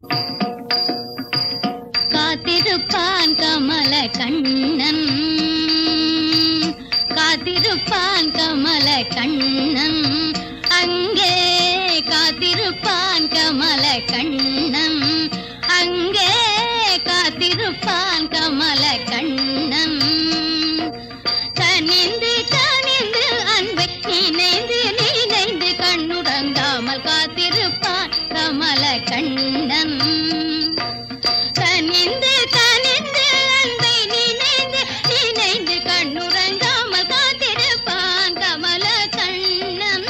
காத்திருப்பான் கமல கண்ணன் காத்திருப்பான் கமல கண்ணன் அங்கே காத்திருப்பான் கமல கண்ணன் அங்கே காத்திருப்பான் கமல கண்ணன் கனிந்து கனிந்து அன்பை நினைந்து நினைந்து கண்ணுறங்காமல் காத்திருப்பான் கமல கண்ணன் கனிந்து கனிந்து அன்பை நினைந்து நினைந்து கண்ணுறங்காமல் காத்திருப்பான் கமல கண்ணன்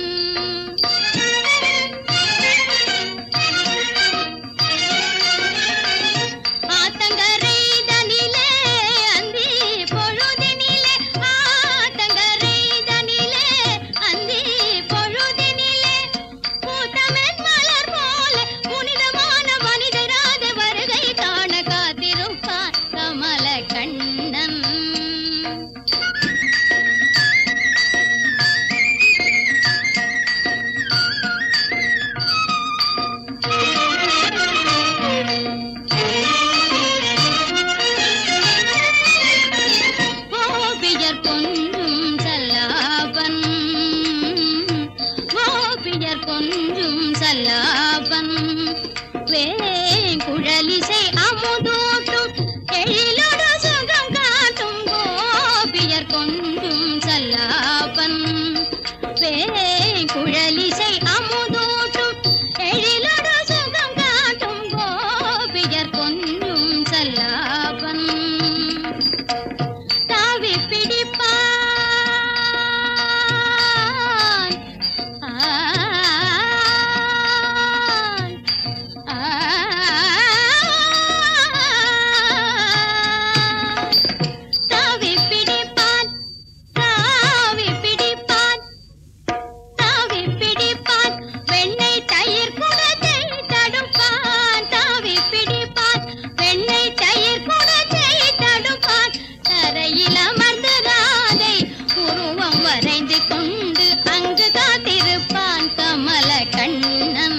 ஆத்தங்கரை தனிலே அந்தி பொழுதினிலே ஆத்தங்கரை தனிலே அந்தி பொழுதினிலே பூத்தமென் மலர் போல புனிதமான மனிதராத வருகை காண காத்திருப்பான் கமல கண்ணன் கோபியர் கொஞ்சும் சல்லாபன் கோபியர் கொஞ்சும் சல்லாபன் வேங்குழலிசை அமுதூட்டும் எழிலோடு சுகம் காட்டும் கோபியர் கொஞ்சும் சல்லாபன் வேங்குழலிசை அமுதூட்டும் எழிலோடு சுகம் காட்டும் கோபியர் கொஞ்சும் சல்லாபன் தாவி பிடிப்பான் ஆன், ஆன். தாவி பிடிப்பான் தாவி பிடிப்பான் தாவி பிடிப்பான் வெண்ணெய் தயிர் குடத்தை தடுப்பான் தாவி பிடிப்பான் வெண்ணெய் தயிர் குடத்தை தடுப்பான் தரையில் அமர்ந்து ராதை உருவம் வரைந்து கொண்டு அங்கு காத்திருப்பான் கமல கண்ணன்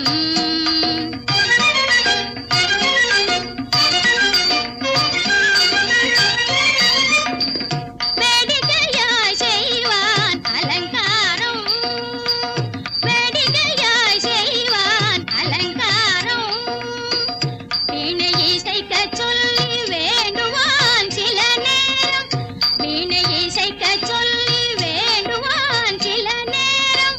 வேடிக்கையாய் செய்வான் அலங்காரம் வேடிக்கையாய் செய்வான் அலங்காரம் வீணை இசைக்கச் சொல்லி வேண்டுவான் சில நேரம் வீணை இசைக்கச் சொல்லி வேண்டுவான் சில நேரம்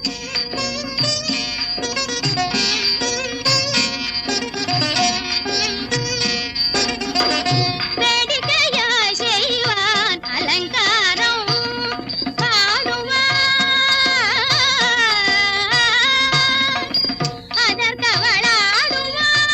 வேடிக்கையாய் செய்வான் அலங்காரம் பாடுவான் அதற்கவள் ஆடுவான்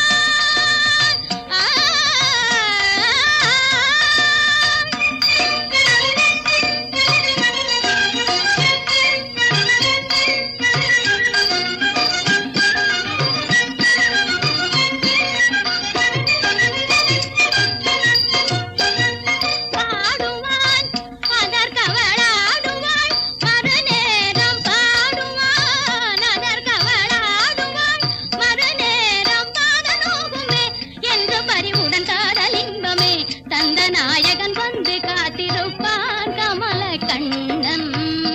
பாடுவான் அதற்கவள் ஆடுவாள் மறுநேரம் பாடுவான் அதற்கவள் ஆடுவாள் மறுநேரம் பாடலோகுமே என்று பறிவுடன் காதல் இன்பமே தந்த நாயகன் வந்து காத்திருப்பான் கமல கண்ணன்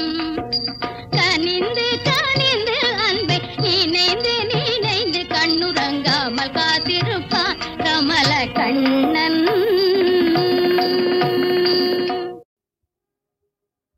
கனிந்து கனிந்து அன்பை நினைந்து நினைந்து கண்ணுறங்காமல் காத்திருப்பான் கமல கண்ணன்